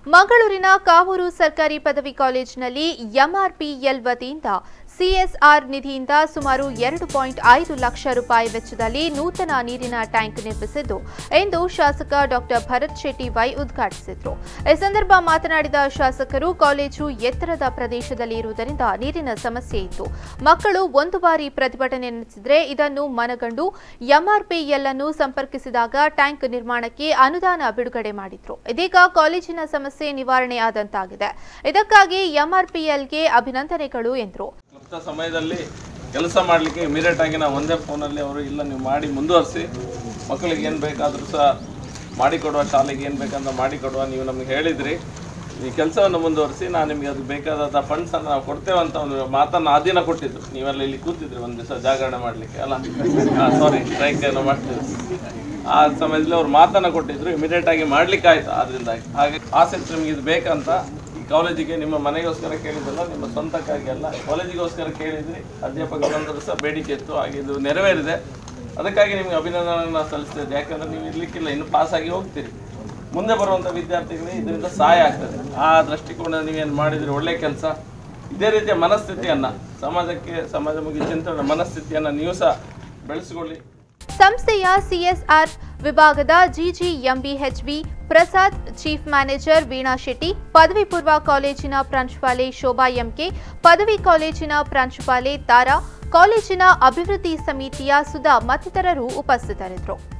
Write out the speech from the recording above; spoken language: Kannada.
ಮಂಗಳೂರಿನ ಕಾವೂರು ಸರ್ಕಾರಿ ಪದವಿ ಕಾಲೇಜಿನಲ್ಲಿ ಎಂಆರ್ಪಿಎಲ್ ವತಿಯಿಂದ ಸಿಎಸ್ಆರ್ ನಿಧಿಯಿಂದ ಸುಮಾರು ಎರಡು ಪಾಯಿಂಟ್ ಐದು ಲಕ್ಷ ರೂಪಾಯಿ ವೆಚ್ಚದಲ್ಲಿ ನೂತನ ನೀರಿನ ಟ್ಯಾಂಕ್ ನಿರ್ಮಿಸಿದ್ದು ಎಂದು ಶಾಸಕ ಡಾಕ್ಟರ್ ಭರತ್ ಶೆಟ್ಟಿ ವೈ ಉದ್ಘಾಟಿಸಿದರು ಈ ಸಂದರ್ಭ ಮಾತನಾಡಿದ ಶಾಸಕರು ಕಾಲೇಜು ಎತ್ತರದ ಪ್ರದೇಶದಲ್ಲಿ ಇರುವುದರಿಂದ ನೀರಿನ ಸಮಸ್ಯೆ ಇತ್ತು ಮಕ್ಕಳು ಒಂದು ಬಾರಿ ಪ್ರತಿಭಟನೆ ನಡೆಸಿದರೆ ಇದನ್ನು ಮನಗಂಡು ಎಂಆರ್ಪಿಎಲ್ ಅನ್ನು ಸಂಪರ್ಕಿಸಿದಾಗ ಟ್ಯಾಂಕ್ ನಿರ್ಮಾಣಕ್ಕೆ ಅನುದಾನ ಬಿಡುಗಡೆ ಮಾಡಿದ್ರು ಇದೀಗ ಕಾಲೇಜಿನ ಸಮಸ್ಯೆ ನಿವಾರಣೆ ಆದಂತಾಗಿದೆ ಇದಕ್ಕಾಗಿ ಎಂಆರ್ಪಿಎಲ್ಗೆ ಅಭಿನಂದನೆಗಳು ಎಂದರು ಕ್ಲಪ್ತ ಸಮಯದಲ್ಲಿ ಕೆಲಸ ಮಾಡಲಿಕ್ಕೆ ಇಮಿಡಿಯೇಟ್ ಆಗಿ ನಾವು ಒಂದೇ ಫೋನಲ್ಲಿ ಅವರು ಇಲ್ಲ ನೀವು ಮಾಡಿ ಮುಂದುವರಿಸಿ ಮಕ್ಕಳಿಗೆ ಏನು ಬೇಕಾದರೂ ಸಹ ಮಾಡಿಕೊಡುವ ಶಾಲೆಗೆ ಏನು ಬೇಕಂತ ಮಾಡಿಕೊಡುವ ನೀವು ನಮಗೆ ಹೇಳಿದ್ರಿ ಈ ಕೆಲಸವನ್ನು ಮುಂದುವರಿಸಿ ನಾನು ನಿಮಗೆ ಅದು ಬೇಕಾದ ಫಂಡ್ಸನ್ನು ನಾವು ಕೊಡ್ತೇವೆ ಅಂತ ಒಂದು ಮಾತನ್ನು ಆ ದಿನ ಕೊಟ್ಟಿದ್ದು ನೀವೆಲ್ಲ ಇಲ್ಲಿ ಕೂತಿದ್ರಿ ಒಂದು ದಿವಸ ಜಾಗರಣೆ ಮಾಡಲಿಕ್ಕೆ ಅಲ್ಲ ಸಾರಿ ಸ್ಟ್ರೈಕ್ ಏನೋ ಮಾಡ್ತಿದ್ರು ಆ ಸಮಯದಲ್ಲಿ ಅವ್ರು ಮಾತನ್ನು ಕೊಟ್ಟಿದ್ರು ಇಮಿಡಿಯೇಟ್ ಆಗಿ ಮಾಡ್ಲಿಕ್ಕೆ ಆಯ್ತು ಆದ್ರಿಂದಾಗಿ ಹಾಗೆ ಆಸೆ ಇತ್ತು ನಿಮ್ಗೆ ಇದು ಬೇಕಂತ ಈ ಕಾಲೇಜಿಗೆ ನಿಮ್ಮ ಮನೆಗೋಸ್ಕರ ಕೇಳಿದ್ದಲ್ಲ ನಿಮ್ಮ ಸ್ವಂತಕ್ಕಾಗಿ ಅಲ್ಲ ಕಾಲೇಜಿಗೋಸ್ಕರ ಕೇಳಿದ್ರಿ ಅಧ್ಯಾಪಕರಂದರೂ ಸಹ ಬೇಡಿಕೆ ಇತ್ತು ಹಾಗೆ ಇದು ನೆರವೇರಿದೆ ಅದಕ್ಕಾಗಿ ನಿಮಗೆ ಅಭಿನಂದನೆಯನ್ನು ಸಲ್ಲಿಸ್ತಿದ್ದೆ ಯಾಕಂದ್ರೆ ನೀವು ಇರ್ಲಿಕ್ಕಿಲ್ಲ ಇನ್ನು ಪಾಸ್ ಆಗಿ ಹೋಗ್ತೀರಿ ಮುಂದೆ ಬರುವಂಥ ವಿದ್ಯಾರ್ಥಿಗಳಿಗೆ ಇದರಿಂದ ಸಹಾಯ ಆಗ್ತದೆ ಆ ದೃಷ್ಟಿಕೋನ ನೀವೇನು ಮಾಡಿದ್ರಿ ಒಳ್ಳೆ ಕೆಲಸ ಇದೇ ರೀತಿಯ ಮನಸ್ಥಿತಿಯನ್ನು ಸಮಾಜಕ್ಕೆ ಸಮಾಜಮುಖಿ ಚಿಂತನೆ ಮನಸ್ಥಿತಿಯನ್ನು ನೀವು ಸಹ ಬೆಳೆಸಿಕೊಳ್ಳಿ ಸಂಸ್ಥೆಯ ಸಿಎಸ್ಆರ್ ವಿಭಾಗದ GGM B H B Prasad chief manager Veena Shetty ಪದವಿ ಪೂರ್ವ ಕಾಲೇಜಿನ ಪ್ರಾಂಶುಪಾಲೆ ಶೋಭಾ ಎಂಕೆ ಪದವಿ ಕಾಲೇಜಿನ ಪ್ರಾಂಶುಪಾಲೆ ತಾರಾ ಕಾಲೇಜಿನ ಅಭಿವೃದ್ಧಿ ಸಮಿತಿಯ ಸುಧಾ ಮತ್ತಿತರರು ಉಪಸ್ಥಿತರಿದ್ದರು